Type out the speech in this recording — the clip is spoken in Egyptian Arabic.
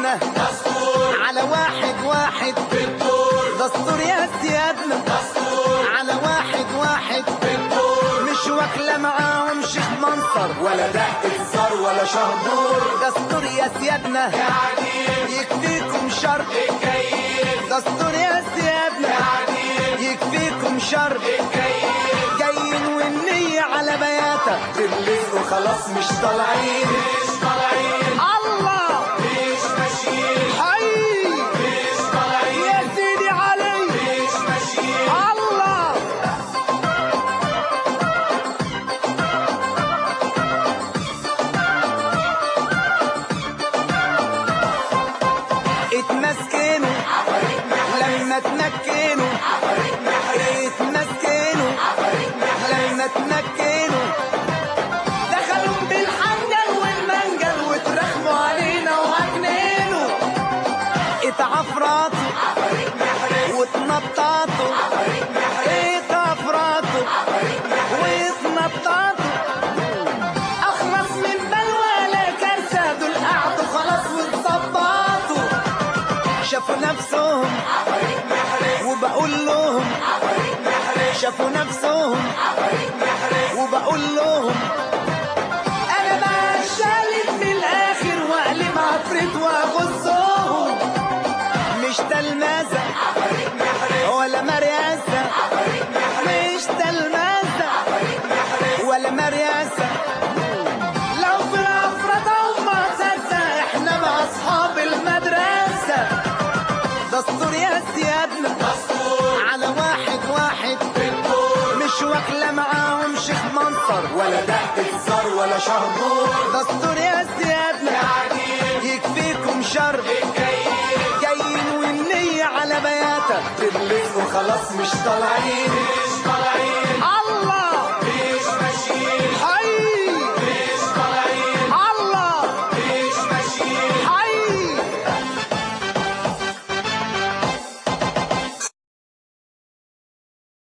سيادنا دستور على واحد واحد بالدور دستور يا سيادنا دستور على واحد واحد بالدور مش واكلة معاهم شيخ منصر ولا دقة زر ولا شهبور دستور يا سيادنا قاعدين يكفيكم شر الجايين دستور يا سيادنا قاعدين يكفيكم شر الجايين جايين والنية على بياتك بالرزق وخلاص مش طالعين مش طالعين الله مش ماشيين حي مش طالعين يا سيدي علي مش ماشيين الله اتمسكنوا لما تمكنوا اتمسكنوا لما تمكنوا دخلوا بالحنجل والمنجل وترخموا علينا وعكنينوا اتعفرطوا واتنططوا اتعفرطوا واتنططوا اخلص من بلوى لا كارثه دول قعدوا خلاص واتظبطوا شافوا نفسهم وبقول لهم شافوا نفسهم وبقول لهم انا بقى شالت من الاخر واقلب عفريت واغزهم مش تلمذة ولا مرياسة مش تلمذة ولا مرياسة لو في الأفراد وما تصدق احنا مع أصحاب المدرسة دستور يا سيادنا دستور على واحد واحد بالدور مش واكلة معاهم شيخ منصر ولا دقة زر ولا شهبور دستور يا سيادنا قاعدين يكفيكم شر الجايين جايين والنية على بياتك بالرزق وخلاص مش طالعين مش